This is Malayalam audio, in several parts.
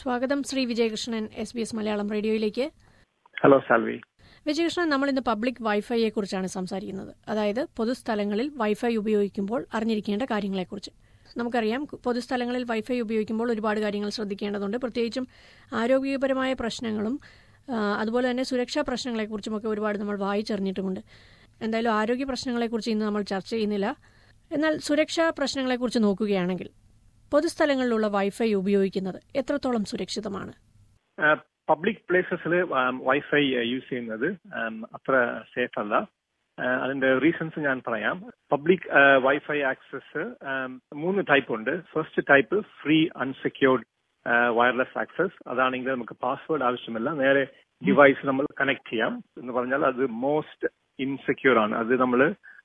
സ്വാഗതം Shri Vijayakrishnan S B S Malayalam റേഡിയോയിലേക്ക് ഹലോ സാൽവി വിജയകൃഷ്ണൻ നമ്മൾ ഇന്ന് പബ്ലിക് വൈഫൈയെ കുറിച്ചാണ് സംസാരിക്കുന്നത് അതായത് പൊതുസ്ഥലങ്ങളിൽ വൈഫൈ ഉപയോഗിക്കുമ്പോൾ അറിഞ്ഞിരിക്കേണ്ട കാര്യങ്ങളെക്കുറിച്ച് നമുക്കറിയാം പൊതുസ്ഥലങ്ങളിൽ വൈഫൈ ഉപയോഗിക്കുമ്പോൾ ഒരുപാട് കാര്യങ്ങൾ ശ്രദ്ധിക്കേണ്ടതുണ്ട് പ്രത്യേകിച്ചും ആരോഗ്യപരമായ പ്രശ്നങ്ങളും ആ, അതുപോലെ തന്നെ സുരക്ഷാ പ്രശ്നങ്ങളെക്കുറിച്ചുമൊക്കെ ഒരുപാട് നമ്മൾ വായിച്ചറിഞ്ഞിട്ടുമുണ്ട് എന്തായാലും ആരോഗ്യ പ്രശ്നങ്ങളെക്കുറിച്ച് ഇന്ന് നമ്മൾ ചർച്ച ചെയ്യുന്നില്ല എന്നാൽ സുരക്ഷാ പ്രശ്നങ്ങളെക്കുറിച്ച് നോക്കുകയാണെങ്കിൽ പൊതുസ്ഥലങ്ങളിലുള്ള വൈഫൈ ഉപയോഗിക്കുന്നത് എത്രത്തോളം സുരക്ഷിതമാണ് പബ്ലിക് പ്ലേസസിൽ വൈഫൈ യൂസ് ചെയ്യുന്നത് um, അത്ര സേഫ് അല്ല Uh, അതിന്റെ റീസൺസ് ഞാൻ പറയാം പബ്ലിക് വൈഫൈ ആക്സസ് മൂന്ന് ടൈപ്പ് ഉണ്ട് first type free unsecured wireless access അതാണെങ്കിൽ നമുക്ക് പാസ്വേഡ് ആവശ്യമില്ല നേരെ ഡിവൈസ് നമ്മൾ കണക്ട് ചെയ്യാം എന്ന് പറഞ്ഞാൽ അത് മോസ്റ്റ് ഇൻസെക്യൂർ ആണ് അത് നമ്മൾ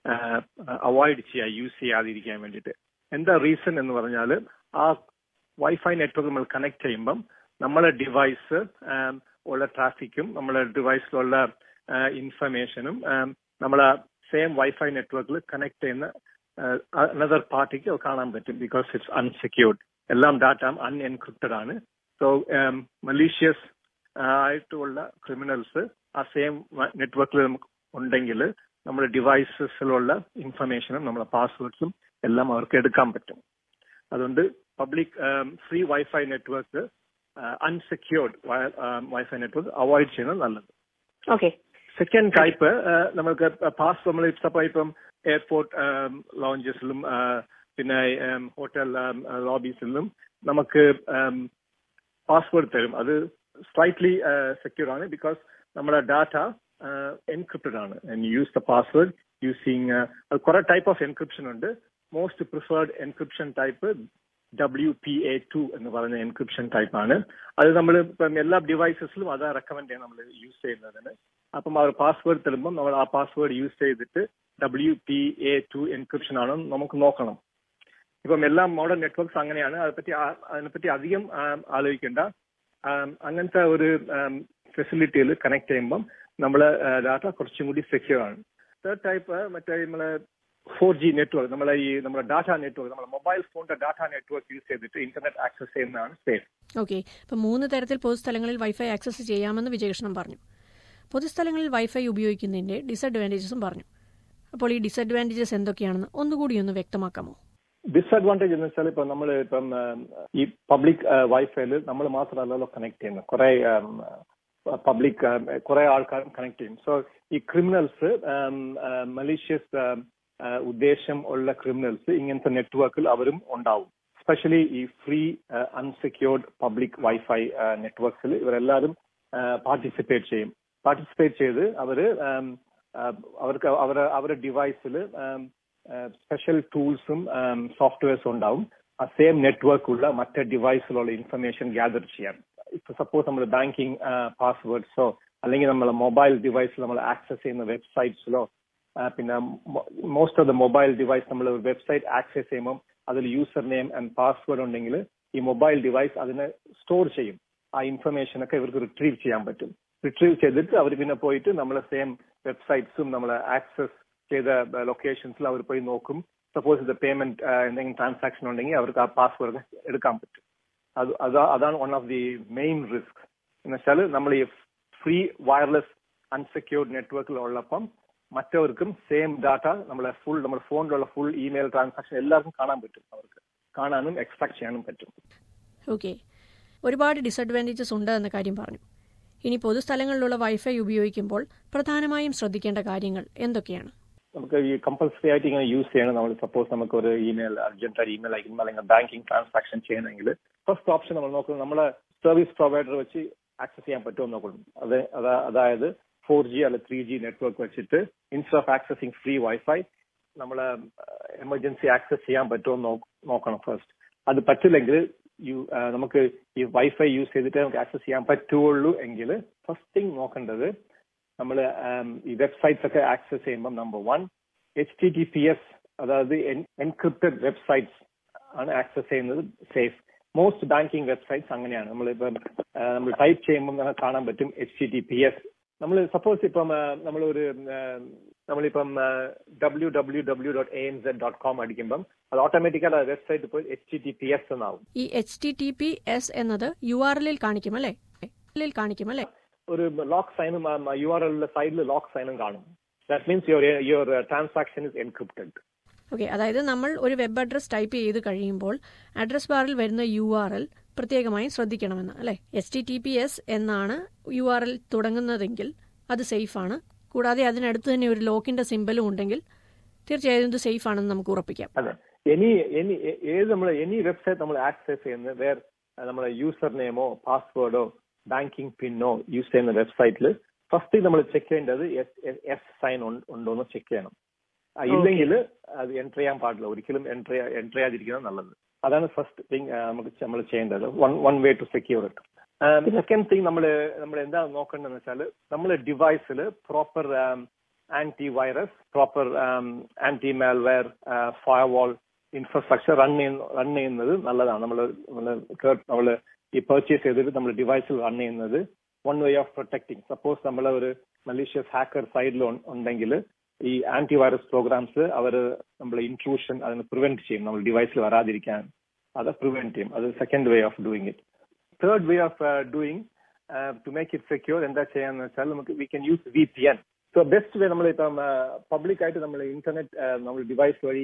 അവോയ്ഡ് ചെയ്യുക യൂസ് ചെയ്യാതിരിക്കാൻ വേണ്ടിയിട്ട് എന്താ റീസൺ എന്ന് പറഞ്ഞാൽ ആ വൈഫൈ നെറ്റ്വർക്ക് നമ്മൾ കണക്ട് ചെയ്യുമ്പം നമ്മളെ ഡിവൈസ് ഉള്ള ട്രാഫിക്കും നമ്മളെ ഡിവൈസിലുള്ള ഇൻഫർമേഷനും നമ്മളെ സെയിം വൈഫൈ നെറ്റ്വർക്കിൽ കണക്ട് ചെയ്യുന്ന അനദർ പാർട്ടിക്ക് കാണാൻ പറ്റും ബിക്കോസ് ഇറ്റ്സ് അൺസെക്യൂർഡ് എല്ലാം ഡാറ്റ അൺഎൻക്രിപ്റ്റഡ് ആണ് സോ മലീഷ്യസ് ആയിട്ടുള്ള ക്രിമിനൽസ് ആ സെയിം നെറ്റ്വർക്കിൽ നമുക്ക് ഉണ്ടെങ്കിൽ നമ്മുടെ ഡിവൈസസിലുള്ള ഇൻഫർമേഷനും നമ്മളെ പാസ്വേഡ്സും എല്ലാം അവർക്ക് എടുക്കാൻ പറ്റും അതുകൊണ്ട് public free wifi network unsecured wifi network avoid ചെയ്യുന്നത് നല്ലത് ഓക്കെ സെക്കൻഡ് ടൈപ്പ് നമുക്ക് പാസ് നമ്മൾ ഇപ്പം ഇപ്പം എയർപോർട്ട് ലോഞ്ചസിലും പിന്നെ ഹോട്ടൽ ലോബീസിലും നമുക്ക് പാസ്വേഡ് തരും അത് സ്ലൈറ്റ്ലി സെക്യൂർ ആണ് ബിക്കോസ് നമ്മുടെ ഡാറ്റ എൻക്രിപ്റ്റഡ് ആണ് യൂസ് ദ പാസ്വേഡ് യൂസിങ് അത് കുറെ ടൈപ്പ് ഓഫ് എൻക്രിപ്ഷൻ ഉണ്ട് most preferred encryption type W P A two എന്ന് പറയുന്ന എൻക്രിപ്ഷൻ ടൈപ്പ് ആണ് അത് നമ്മൾ ഇപ്പം എല്ലാ ഡിവൈസസിലും അതാ റെക്കമെൻഡ് ചെയ്യാൻ നമ്മൾ യൂസ് ചെയ്യുന്നതിന് അപ്പം അവർ പാസ്വേഡ് തരുമ്പോൾ നമ്മൾ ആ പാസ്വേഡ് യൂസ് ചെയ്തിട്ട് W P A two encryption ആണോ നമുക്ക് നോക്കണം ഇപ്പം എല്ലാ മോഡേൺ നെറ്റ്വർക്ക്സ് അങ്ങനെയാണ് അതിനെപ്പറ്റി അതിനെപ്പറ്റി അധികം ആലോചിക്കേണ്ട അങ്ങനത്തെ ഒരു ഫെസിലിറ്റിയിൽ കണക്ട് ചെയ്യുമ്പം നമ്മളെ ഡാറ്റ കുറച്ചും കൂടി സെക്യൂർ ആണ് തേർഡ് ടൈപ്പ് മറ്റേ നമ്മളെ ഫോർ ജി നെറ്റ്വർക്ക് നമ്മളെ ഈ നമ്മുടെ ഡാറ്റ നെറ്റ്വർക്ക് നമ്മുടെ മൊബൈൽ ഫോണിന്റെ ഡാറ്റ നെറ്റ്വർക്ക് യൂസ് ചെയ്തിട്ട് ഇന്റർനെറ്റ് ആക്സസ് ചെയ്യുന്നതാണ് സേഫ് ഓക്കെ ഇപ്പം മൂന്ന് തരത്തിൽ പൊതുസ്ഥലങ്ങളിൽ വൈഫൈ ആക്സസ് ചെയ്യാമെന്ന് വിജയകൃഷ്ണൻ പറഞ്ഞു പൊതുസ്ഥലങ്ങളിൽ വൈഫൈ ഉപയോഗിക്കുന്നതിന്റെ ഡിസഡ്വാൻറ്റേജസും പറഞ്ഞു അപ്പോൾ ഈ ഡിസഡ്വാൻറ്റേജസ് എന്തൊക്കെയാണെന്ന് ഒന്നുകൂടി ഒന്ന് വ്യക്തമാക്കാമോ ഡിസഡ്വാൻറ്റേജ് എന്ന് വെച്ചാൽ ഇപ്പൊ നമ്മൾ ഇപ്പം ഈ പബ്ലിക് വൈഫൈയിൽ നമ്മൾ മാത്രമല്ലല്ലോ കണക്ട് ചെയ്യുന്നത് കുറെ പബ്ലിക് കുറെ ആൾക്കാർ കണക്ട് ചെയ്യും സോ ഈ ക്രിമിനൽസ് മലീഷ്യസ് ഉദ്ദേശം ഉള്ള ക്രിമിനൽസ് ഇങ്ങനത്തെ നെറ്റ്വർക്കിൽ അവരും ഉണ്ടാവും സ്പെഷ്യലി ഈ ഫ്രീ അൺസെക്യൂർഡ് പബ്ലിക് വൈഫൈ നെറ്റ്വർക്സിൽ ഇവരെല്ലാവരും പാർട്ടിസിപ്പേറ്റ് ചെയ്യും പാർട്ടിസിപ്പേറ്റ് ചെയ്ത് അവര് അവർക്ക് അവരെ അവരുടെ ഡിവൈസിൽ സ്പെഷ്യൽ ടൂൾസും സോഫ്റ്റ്വെയർസും ഉണ്ടാവും ആ സെയിം നെറ്റ്വർക്കുള്ള മറ്റേ ഡിവൈസിലുള്ള ഇൻഫർമേഷൻ ഗ്യാദർ ചെയ്യാൻ ഇപ്പൊ സപ്പോസ് നമ്മൾ ബാങ്കിങ് പാസ്വേഡ്സോ അല്ലെങ്കിൽ നമ്മളെ മൊബൈൽ ഡിവൈസിൽ നമ്മൾ ആക്സസ് ചെയ്യുന്ന വെബ്സൈറ്റ്സിലോ പിന്നെ most of the mobile device നമ്മൾ വെബ്സൈറ്റ് ആക്സസ് ചെയ്യുമ്പോൾ അതിൽ യൂസർ നെയിം ആൻഡ് പാസ്വേഡ് ഉണ്ടെങ്കിൽ ഈ മൊബൈൽ ഡിവൈസ് അതിനെ സ്റ്റോർ ചെയ്യും ആ ഇൻഫർമേഷൻ ഒക്കെ ഇവർക്ക് റിട്രീവ് ചെയ്യാൻ പറ്റും റിട്രീവ് ചെയ്തിട്ട് അവർ പിന്നെ പോയിട്ട് നമ്മളെ സെയിം വെബ്സൈറ്റ്സും നമ്മളെ ആക്സസ് ചെയ്ത ലൊക്കേഷൻസിൽ അവർ പോയി നോക്കും സപ്പോസ് ഇത് പേയ്മെന്റ് എന്തെങ്കിലും ട്രാൻസാക്ഷൻ ഉണ്ടെങ്കിൽ അവർക്ക് ആ പാസ്വേഡ് എടുക്കാൻ പറ്റും അത് അതാ അതാണ് one of the main risk എന്ന് വെച്ചാൽ നമ്മൾ ഈ ഫ്രീ വയർലെസ് അൺസെക്യൂർഡ് നെറ്റ്വർക്കിൽ ഉള്ളപ്പം മറ്റവർക്കും സെയിം ഡാറ്റ നമ്മളെ ഫുൾ നമ്മുടെ ഫോണിലുള്ള ഫുൾ ഇമെയിൽ ട്രാൻസാക്ഷൻ എല്ലാവർക്കും കാണാൻ പറ്റും അവർക്ക് കാണാനും എക്സ്ട്രാക്ട് ചെയ്യാനും പറ്റും ഓക്കെ ഒരുപാട് ഡിസഡ്വാൻറ്റേജസ് ഉണ്ട് എന്ന കാര്യം പറഞ്ഞു ഇനി പൊതുസ്ഥലങ്ങളിലുള്ള വൈഫൈ ഉപയോഗിക്കുമ്പോൾ പ്രധാനമായും ശ്രദ്ധിക്കേണ്ട കാര്യങ്ങൾ എന്തൊക്കെയാണ് നമുക്ക് ഈ കമ്പൽസറി ആയിട്ട് ഇങ്ങനെ യൂസ് ചെയ്യണം നമ്മൾ സപ്പോസ് നമുക്ക് ഒരു ഇമെയിൽ അർജന്റ് ആയിട്ട് ഇമെയിൽ അയക്കുമ്പോൾ അല്ലെങ്കിൽ ബാങ്കിങ് ട്രാൻസാക്ഷൻ ചെയ്യണമെങ്കിൽ ഫസ്റ്റ് ഓപ്ഷൻ നമ്മൾ നോക്കുന്നത് നമ്മളെ സർവീസ് പ്രൊവൈഡർ വെച്ച് ആക്സസ് ചെയ്യാൻ പറ്റുമോ നോക്കണം അത് അതായത് ഫോർ ജി അല്ലെ ത്രീ ജി നെറ്റ്വർക്ക് വെച്ചിട്ട് instead of accessing free wifi നമ്മളെ എമർജൻസി ആക്സസ് ചെയ്യാൻ പറ്റുമോ നോക്കണം ഫസ്റ്റ് അത് പറ്റില്ലെങ്കിൽ യു നമുക്ക് ഈ വൈഫൈ യൂസ് ചെയ്തിട്ട് നമുക്ക് ആക്സസ് ചെയ്യാൻ പറ്റുള്ളൂ എങ്കിൽ ഫസ്റ്റ് തിങ് നോക്കേണ്ടത് നമ്മൾ ഈ വെബ്സൈറ്റ്സ് ഒക്കെ ആക്സസ് ചെയ്യുമ്പോൾ number one H T T P S അതായത് എൻക്രിപ്റ്റഡ് വെബ്സൈറ്റ്സ് ആണ് ആക്സസ് ചെയ്യുന്നത് സേഫ് മോസ്റ്റ് ബാങ്കിങ് വെബ്സൈറ്റ്സ് അങ്ങനെയാണ് നമ്മളിപ്പം നമ്മൾ ടൈപ്പ് ചെയ്യുമ്പോൾ കാണാൻ പറ്റും H T T P S നമ്മൾ സപ്പോസ് ഇപ്പം നമ്മളൊരു നമ്മളിപ്പം W W W dot A N Z dot com അടിക്കുമ്പം അത് ഓട്ടോമാറ്റിക്കായിട്ട് ആ വെബ്സൈറ്റ് പോയി H T T P S എന്നാവും ഈ H T T P S എന്നത് യു ആർ എല്ലിൽ കാണിക്കും അല്ലേ ൽ കാണിക്കും അല്ലേ ഒരു ലോക്ക് സൈനും യു ആർ എല്ലിന്റെ സൈഡിൽ ലോക്ക് സൈനും കാണും that means your your transaction is encrypted okay അതായത് നമ്മൾ ഒരു വെബ് അഡ്രസ് ടൈപ്പ് ചെയ്ത് കഴിയുമ്പോൾ അഡ്രസ് ബാറിൽ വരുന്ന യു ആർ എൽ പ്രത്യേകമായും ശ്രദ്ധിക്കണമെന്ന് അല്ലെ H T T P S എന്നാണ് യു ആർ എൽ തുടങ്ങുന്നതെങ്കിൽ അത് സേഫ് ആണ് കൂടാതെ അതിനടുത്ത് തന്നെ ഒരു ലോക്കിന്റെ സിമ്പലും ഉണ്ടെങ്കിൽ തീർച്ചയായും ഇത് സേഫ് ആണെന്ന് നമുക്ക് ഉറപ്പിക്കാം അതെ എനി എനി ഏത് നമ്മൾ എനി വെബ്സൈറ്റ് നമ്മൾ ആക്സസ് ചെയ്യുന്നത് വേർ നമ്മുടെ യൂസർ നെയിമോ പാസ്വേഡോ ബാങ്കിങ് പിന്നോ യൂസ് ചെയ്യുന്ന വെബ്സൈറ്റിൽ ഫസ്റ്റ് നമ്മൾ ചെക്ക് ചെയ്യേണ്ടത് എസ് സൈൻ ഉണ്ടോ എന്ന് ചെക്ക് ചെയ്യണം ഇല്ലെങ്കിൽ അത് എൻറ്റർ ചെയ്യാൻ പാടില്ല ഒരിക്കലും എൻറ്റർ എൻറ്റർ ചെയ്യാതിരിക്കുന്നത് നല്ലത് അതാണ് ഫസ്റ്റ് തിങ് നമുക്ക് നമ്മൾ ചെയ്യേണ്ടത് one one way to secure it second thing നമ്മൾ നമ്മൾ എന്താ നോക്കേണ്ടതെന്ന് വെച്ചാൽ നമ്മൾ ഡിവൈസിൽ proper antivirus proper antimalware firewall infrastructure run ചെയ്യുന്ന റൺ ചെയ്യുന്നത് നല്ലതാണ് നമ്മൾ നമ്മൾ ഈ പർച്ചേസ് ചെയ്തിട്ട് നമ്മൾ ഡിവൈസിൽ റൺ ചെയ്യുന്നത് one way of protecting suppose നമ്മൾ ഒരു മലീഷ്യസ് ഹാക്കർ സൈഡിൽ ഉണ്ടെങ്കിൽ ഈ ആന്റി വൈറസ് പ്രോഗ്രാംസ് അവർ നമ്മൾ ഇൻട്രൂഷൻ അതിന് പ്രിവെന്റ് ചെയ്യും നമ്മൾ ഡിവൈസിൽ വരാതിരിക്കാൻ അത് പ്രിവെന്റ് ചെയ്യും അത് second way of doing it third way of doing to make it secure എന്താ ചെയ്യാന്ന് വെച്ചാൽ നമുക്ക് we can use V P N so best way നമ്മൾ ഇപ്പം പബ്ലിക് ആയിട്ട് നമ്മൾ ഇന്റർനെറ്റ് നമ്മൾ ഡിവൈസ് വഴി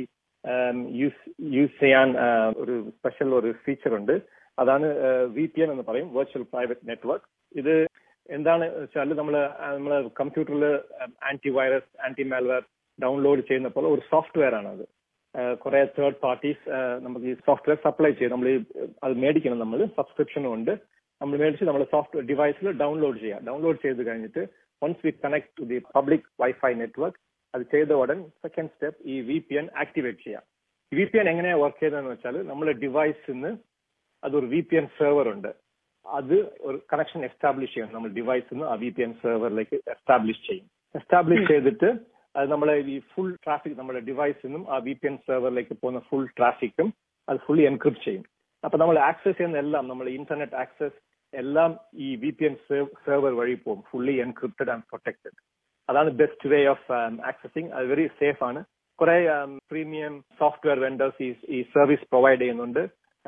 യൂസ് യൂസ് ചെയ്യാൻ ഒരു സ്പെഷ്യൽ ഒരു ഫീച്ചർ ഉണ്ട് അതാണ് വി പി എൻ എന്ന് പറയും വെർച്വൽ പ്രൈവറ്റ് നെറ്റ്വർക്ക് ഇത് എന്താണ് വെച്ചാൽ നമ്മൾ നമ്മൾ കമ്പ്യൂട്ടറിൽ antivirus antimalware download ചെയ്യുന്നപ്പോൾ ഒരു സോഫ്റ്റ്വെയർ ആണ് അത് കുറെ തേർഡ് പാർട്ടീസ് നമുക്ക് ഈ സോഫ്റ്റ്വെയർ സപ്ലൈ ചെയ്യും നമ്മൾ അത് മേടിക്കണം നമ്മൾ സബ്സ്ക്രിപ്ഷനും ഉണ്ട് നമ്മൾ മേടിച്ച് നമ്മൾ സോഫ്റ്റ്വെയർ ഡിവൈസിൽ ഡൗൺലോഡ് ചെയ്യാം ഡൗൺലോഡ് ചെയ്ത് കഴിഞ്ഞിട്ട് once we connect to the public wifi network അത് ചെയ്ത ഉടൻ സെക്കൻഡ് സ്റ്റെപ്പ് ഈ വി പി എൻ ആക്ടിവേറ്റ് ചെയ്യാം വി പി എൻ എങ്ങനെയാണ് വർക്ക് ചെയ്യുന്നതെന്ന് വെച്ചാൽ നമ്മുടെ ഡിവൈസിൽ നിന്ന് അതൊരു വി പി എൻ സെർവർ ഉണ്ട് അത് ഒരു കണക്ഷൻ എസ്റ്റാബ്ലിഷ് ചെയ്യും നമ്മൾ ഡിവൈസിൽ നിന്ന് ആ വി പി എൻ സെർവറിലേക്ക് എസ്റ്റാബ്ലിഷ് ചെയ്യും എസ്റ്റാബ്ലിഷ് ചെയ്തിട്ട് അത് നമ്മളെ ഈ ഫുൾ ട്രാഫിക് നമ്മുടെ ഡിവൈസിൽ നിന്നും ആ വി പി എൻ സെർവറിലേക്ക് പോകുന്ന ഫുൾ ട്രാഫിക്കും അത് ഫുള്ളി എൻക്രിപ്റ്റ് ചെയ്യും അപ്പൊ നമ്മൾ ആക്സസ് ചെയ്യുന്ന എല്ലാം നമ്മൾ ഇന്റർനെറ്റ് ആക്സസ് എല്ലാം ഈ വി പി എൻ സെർവർ വഴി പോകും ഫുള്ളി എൻക്രിപ്റ്റഡ് ആൻഡ് പ്രൊട്ടക്റ്റഡ് അതാണ് ബെസ്റ്റ് വേ ഓഫ് ആക്സസിങ് അത് വെരി സേഫ് ആണ് കുറെ പ്രീമിയം സോഫ്റ്റ്വെയർ വെൻഡേഴ്സ് ഈ സർവീസ് പ്രൊവൈഡ് ചെയ്യുന്നുണ്ട്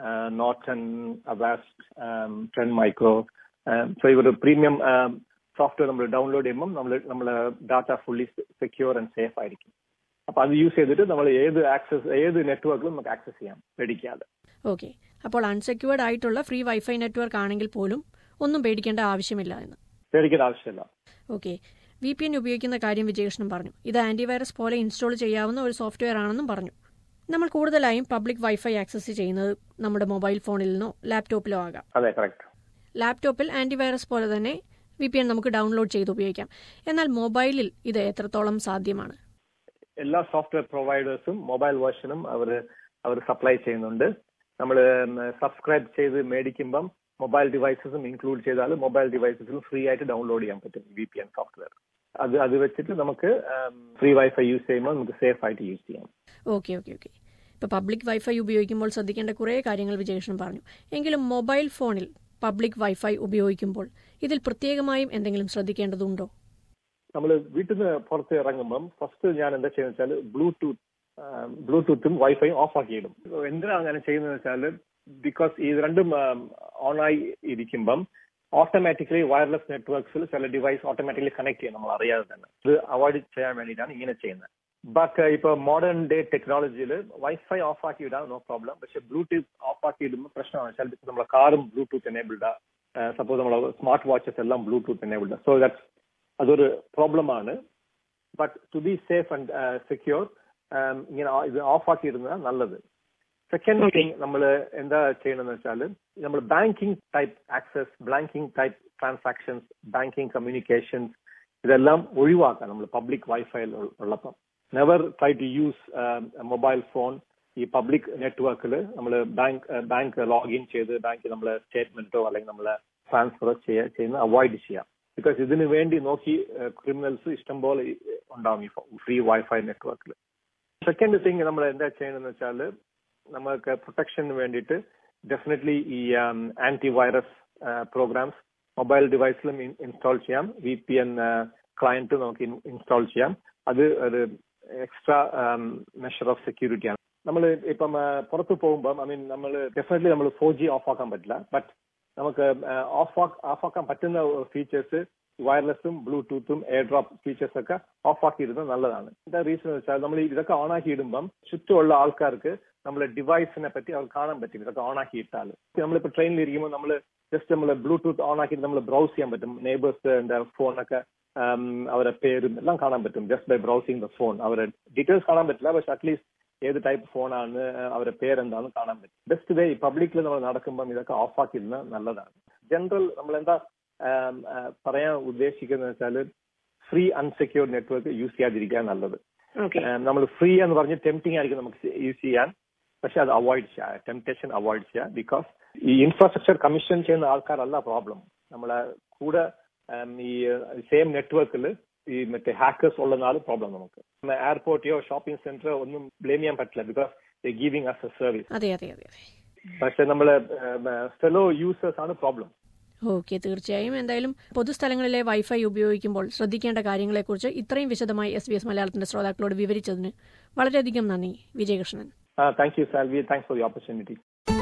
Norton Avast Trend Micro so ഇവർ പ്രീമിയം സോഫ്റ്റ്വെയർ നമ്മൾ ഡൗൺലോഡ് ചെയ്യുമ്പോൾ നമ്മൾ നമ്മളെ data fully secure and safe ആയിരിക്കും അപ്പൊ അത് യൂസ് ചെയ്തിട്ട് നമ്മൾ ഏത് ആക്സസ് ഏത് നെറ്റ്വർക്കിലും നമുക്ക് ആക്സസ് ചെയ്യാം പേടിക്കാതെ ഓക്കെ അപ്പോൾ അൺസെക്യൂർഡ് ആയിട്ടുള്ള ഫ്രീ വൈഫൈ നെറ്റ്വർക്ക് ആണെങ്കിൽ പോലും ഒന്നും പേടിക്കേണ്ട ആവശ്യമില്ല എന്ന് പേടിക്കേണ്ട ആവശ്യമില്ല ഓക്കെ വി പി എൻ ഉപയോഗിക്കുന്ന കാര്യം വിജയകൃഷ്ണൻ പറഞ്ഞു ഇത് ആന്റിവൈറസ് പോലെ ഇൻസ്റ്റാൾ ചെയ്യാവുന്ന ഒരു സോഫ്റ്റ്വെയർ ആണെന്നും പറഞ്ഞു നമ്മൾ കൂടുതലായും പബ്ലിക് വൈഫൈ ആക്സസ് ചെയ്യുന്നത് നമ്മുടെ മൊബൈൽ ഫോണിൽ നിന്നോ ലാപ്ടോപ്പിലോ ആകാം അതെ കറക്റ്റ് ലാപ്ടോപ്പിൽ ആന്റിവൈറസ് പോലെ തന്നെ വി പി എൻ നമുക്ക് ഡൗൺലോഡ് ചെയ്ത് ഉപയോഗിക്കാം എന്നാൽ മൊബൈലിൽ ഇത് എത്രത്തോളം സാധ്യമാണ് എല്ലാ സോഫ്റ്റ്വെയർ പ്രൊവൈഡേഴ്സും മൊബൈൽ വേർഷനും അവർ അവർ സപ്ലൈ ചെയ്യുന്നുണ്ട് നമ്മൾ സബ്സ്ക്രൈബ് ചെയ്ത് മേടിക്കുമ്പം മൊബൈൽ ഡിവൈസസും ഇൻക്ലൂഡ് ചെയ്താൽ മൊബൈൽ ഡിവൈസസിലും ഫ്രീ ആയിട്ട് ഡൗൺലോഡ് ചെയ്യാൻ പറ്റും വി പി എൻ സോഫ്റ്റ്വെയർ അത് അത് വെച്ചിട്ട് നമുക്ക് ഫ്രീ വൈഫൈ യൂസ് ചെയ്യുമ്പോൾ നമുക്ക് സേഫ് ആയിട്ട് യൂസ് ചെയ്യാം ഓക്കെ ഓക്കെ ഓക്കെ ഇപ്പോൾ പബ്ലിക് വൈഫൈ ഉപയോഗിക്കുമ്പോൾ ശ്രദ്ധിക്കേണ്ട കുറേ കാര്യങ്ങൾ വിജയകൃഷ്ണൻ പറഞ്ഞു എങ്കിലും മൊബൈൽ ഫോണിൽ പബ്ലിക് വൈഫൈ ഉപയോഗിക്കുമ്പോൾ ഇതിൽ പ്രത്യേകമായും എന്തെങ്കിലും ശ്രദ്ധിക്കേണ്ടതുണ്ടോ നമ്മൾ വീട്ടിൽ നിന്ന് പുറത്ത് ഇറങ്ങുമ്പം ഫസ്റ്റ് ഞാൻ എന്താ ചെയ്യുന്നത് വെച്ചാൽ ബ്ലൂടൂത്ത് ബ്ലൂടൂത്തും വൈഫൈയും ഓഫ് ആക്കിയിടും എന്തിനാണ് അങ്ങനെ ചെയ്യുന്നത് വെച്ചാൽ ബിക്കോസ് ഇത് രണ്ടും ഓണായി ഇരിക്കുമ്പം ഓട്ടോമാറ്റിക്കലി വയർലെസ് നെറ്റ്വർക്സിൽ ചില ഡിവൈസ് ഓട്ടോമാറ്റിക്കലി കണക്ട് ചെയ്യും നമ്മൾ അറിയാതെ തന്നെ ഇത് അവോയ്ഡ് ചെയ്യാൻ വേണ്ടിയിട്ടാണ് ഇങ്ങനെ ചെയ്യുന്നത് ബട്ട് ഇപ്പൊ മോഡേൺ ഡേ ടെക്നോളജിയിൽ വൈഫൈ ഓഫ് ആക്കി ഇടാം നോ പ്രോബ്ലം പക്ഷെ ബ്ലൂടൂത്ത് ഓഫ് ആക്കി ഇടുമ്പോൾ പ്രശ്നമാണ് വെച്ചാൽ നമ്മളെ കാറും ബ്ലൂടൂത്ത് എനേബിൾഡാ സപ്പോസ് നമ്മളെ സ്മാർട്ട് വാച്ചസ് എല്ലാം ബ്ലൂടൂത്ത് എനേബിൾഡാ സോ ദാറ്റ്സ് അതൊരു പ്രോബ്ലമാണ് but to be safe and secure ഇങ്ങനെ ഇത് ഓഫ് ആക്കി ഇടുന്നതാണ് നല്ലത് സെക്കൻഡ് തിങ് നമ്മൾ എന്താ ചെയ്യണമെന്ന് വെച്ചാൽ നമ്മൾ banking type access banking type transactions banking communications ഇതെല്ലാം ഒഴിവാക്കാം നമ്മൾ പബ്ലിക് വൈഫൈയിൽ ഉള്ളപ്പം never try to use mobile phone ഈ പബ്ലിക് നെറ്റ്വർക്കിൽ നമ്മൾ ബാങ്ക് ബാങ്ക് ലോഗിൻ ചെയ്ത് ബാങ്കിൽ നമ്മൾ സ്റ്റേറ്റ്മെന്റോ അല്ലെങ്കിൽ നമ്മൾ ട്രാൻസ്ഫറോ ചെയ്യുന്ന അവോയ്ഡ് ചെയ്യാം ബിക്കോസ് ഇതിനു വേണ്ടി നോക്കി ക്രിമിനൽസ് ഇഷ്ടംപോലെ ഉണ്ടാവും ഈ ഫ്രീ വൈഫൈ നെറ്റ്വർക്കിൽ സെക്കൻഡ് തിങ് നമ്മൾ എന്താ ചെയ്യണമെന്ന് വെച്ചാൽ നമുക്ക് പ്രൊട്ടക്ഷന് വേണ്ടിയിട്ട് ഡെഫിനറ്റ്ലി ഈ ആന്റി വൈറസ് പ്രോഗ്രാംസ് മൊബൈൽ ഡിവൈസിലും ഇൻസ്റ്റാൾ ചെയ്യാം വി പി എൻ ക്ലയന്റ് നമുക്ക് ഇൻസ്റ്റാൾ ചെയ്യാം അത് ഒരു എക്സ്ട്രാ മെഷർ ഓഫ് സെക്യൂരിറ്റി ആണ് നമ്മൾ ഇപ്പം പുറത്ത് പോകുമ്പോൾ ഐ മീൻ നമ്മൾ ഡെഫിനറ്റ്ലി നമ്മൾ ഫോർ ജി ഓഫ് ആക്കാൻ പറ്റില്ല ബട്ട് നമുക്ക് ഓഫ് ഓഫ് ആക്കാൻ പറ്റുന്ന ഫീച്ചേഴ്സ് വയർലെസ്സും ബ്ലൂടൂത്തും എയർ ഡ്രോപ്പ് ഫീച്ചേഴ്സ് ഒക്കെ ഓഫ് ആക്കിയിരുന്നത് നല്ലതാണ് എന്താ റീസൺ വെച്ചാൽ നമ്മൾ ഇതൊക്കെ ഓൺ ആക്കി ഇടുമ്പം ചുറ്റുമുള്ള ആൾക്കാർക്ക് നമ്മളെ ഡിവൈസിനെ പറ്റി അവർ കാണാൻ പറ്റും ഇതൊക്കെ ഓൺ ആക്കി ഇട്ടാൽ നമ്മളിപ്പോൾ ട്രെയിനിൽ ഇരിക്കുമ്പോൾ നമ്മൾ ജസ്റ്റ് നമ്മൾ ബ്ലൂടൂത്ത് ഓൺ ആക്കി നമ്മൾ ബ്രൗസ് ചെയ്യാൻ പറ്റും നെയ്ബേഴ്സ് ഫോണൊക്കെ അവരെ പേരും എല്ലാം കാണാൻ പറ്റും just by browsing the phone അവരെ ഡീറ്റെയിൽസ് കാണാൻ പറ്റില്ല പക്ഷെ അറ്റ്ലീസ്റ്റ് ഏത് ടൈപ്പ് ഫോണാണ് അവരുടെ പേരെന്താണെന്ന് കാണാൻ പറ്റും ബെസ്റ്റ് വേ പബ്ലിക്കിൽ നമ്മൾ നടക്കുമ്പം ഇതൊക്കെ ഓഫ് ആക്കിയിരുന്നത് നല്ലതാണ് ജനറൽ നമ്മൾ എന്താ പറയാൻ ഉദ്ദേശിക്കുന്നത് വെച്ചാൽ ഫ്രീ അൺസെക്യൂർഡ് നെറ്റ്വർക്ക് യൂസ് ചെയ്യാതിരിക്കാൻ നല്ലത് നമ്മൾ ഫ്രീ എന്ന് പറഞ്ഞ് ടെംപ്റ്റിംഗ് ആയിരിക്കും നമുക്ക് യൂസ് ചെയ്യാൻ പക്ഷെ അത് അവോയ്ഡ് ചെയ്യുക ടെംപ്റ്റേഷൻ അവോയ്ഡ് ചെയ്യുക ബിക്കോസ് ഈ ഇൻഫ്രാസ്ട്രക്ചർ കമ്മീഷൻ ചെയ്യുന്ന ആൾക്കാരല്ല പ്രോബ്ലം നമ്മളെ കൂടെ ഈ സെയിം നെറ്റ്വർക്കിൽ ഈ മറ്റേ ഹാക്കേഴ്സ് ഉള്ളതിനാലും പ്രോബ്ലം നമുക്ക് എയർപോർട്ടിയോ ഷോപ്പിംഗ് സെന്ററോ ഒന്നും ബ്ലെയിം ചെയ്യാൻ പറ്റില്ല because giving us a service അതെ അതെ അതെ അതെ പക്ഷെ നമ്മളെ ഫെലോ യൂസേഴ്സ് ആണ് പ്രോബ്ലം ഓക്കെ തീർച്ചയായും എന്തായാലും പൊതുസ്ഥലങ്ങളിലെ വൈഫൈ ഉപയോഗിക്കുമ്പോൾ ശ്രദ്ധിക്കേണ്ട കാര്യങ്ങളെക്കുറിച്ച് ഇത്രയും വിശദമായി എസ് ബി എസ് മലയാളത്തിന്റെ ശ്രോതാക്കളോട് വിവരിച്ചതിന് വളരെയധികം നന്ദി Vijayakrishnan thank you Salvi thanks for the opportunity